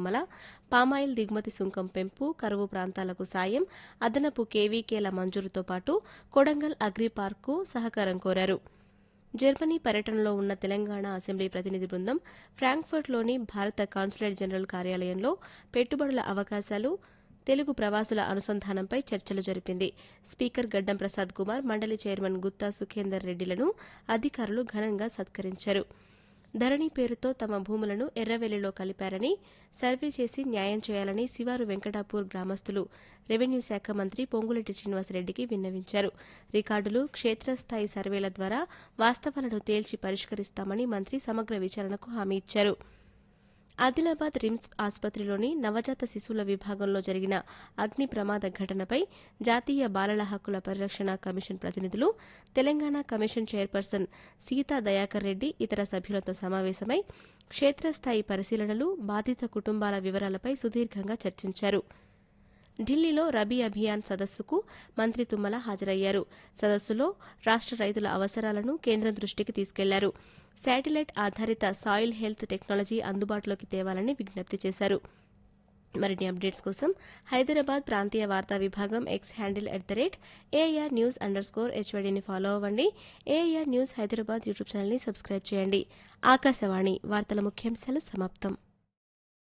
Tummala palm oil దిగుమతి సుంకం పెంపు కరువు ప్రాంతాలకు సాయం అదనపు కేవీకేల మంజూరుతో పాటు కొడంగల్ అగ్రి పార్కు సహకారం కోరారు జర్మనీ పర్యటనలో ఉన్న తెలంగాణ అసెంబ్లీ ప్రతినిధి బృందం ఫ్రాంక్ఫర్ట్లోని భారత కాన్సులేట్ జనరల్ కార్యాలయంలో పెట్టుబడుల అవకాశాలు తెలుగు ప్రవాసుల అనుసంధానంపై చర్చలు జరిపింది స్పీకర్ గడ్డం ప్రసాద్ కుమార్ మండలి చైర్మన్ గుత్తా సుఖేందర్ రెడ్డిలను అధికారులు ఘనంగా సత్కరించారు ధరణి పేరుతో తమ భూములను ఎర్రవెల్లిలో కలిపారని సర్వే చేసి న్యాయం చేయాలని శివారు వెంకటాపూర్ గ్రామస్తులు రెవెన్యూ శాఖ మంత్రి పొంగులేటి శ్రీనివాసరెడ్డికి విన్నవించారు రికార్డులు క్షేత్రస్థాయి సర్వేల ద్వారా వాస్తవాలను తేల్చి పరిష్కరిస్తామని మంత్రి సమగ్ర విచారణకు హామీ ఇచ్చారు ఆదిలాబాద్ రిమ్స్ ఆసుపత్రిలోని నవజాత శిశువుల విభాగంలో జరిగిన అగ్ని ప్రమాద ఘటనపై జాతీయ బాలల హక్కుల పరిరక్షణ కమిషన్ ప్రతినిధులు తెలంగాణ కమిషన్ చైర్పర్సన్ సీతా దయాకర్ రెడ్డి ఇతర సభ్యులతో సమావేశమై క్షేత్రస్థాయి పరిశీలనలు బాధిత కుటుంబాల వివరాలపై సుదీర్ఘంగా చర్చించారు ఢిల్లీలో రబీ అభియాన్ సదస్సుకు మంత్రి తుమ్మల హాజరయ్యారు సదస్సులో రాష్ట్ర రైతుల అవసరాలను కేంద్రం దృష్టికి తీసుకెళ్లారు శాటిలైట్ ఆధారిత సాయిల్ హెల్త్ టెక్నాలజీ అందుబాటులోకి తేవాలని విజ్ఞప్తి చేశారు మరిన్ని అప్డేట్స్ కోసం హైదరాబాద్ ప్రాంతీయ వార్తా విభాగం X handle at the rate AIR news under score హెచ్వైడీని ఫాలో అవ్వండి ఏఐఆర్ న్యూస్ హైదరాబాద్ యూట్యూబ్ ఛానల్ని సబ్స్క్రైబ్ చేయండి ఆకాశవాణి వార్తల ముఖ్యాంశాలు సమాప్తం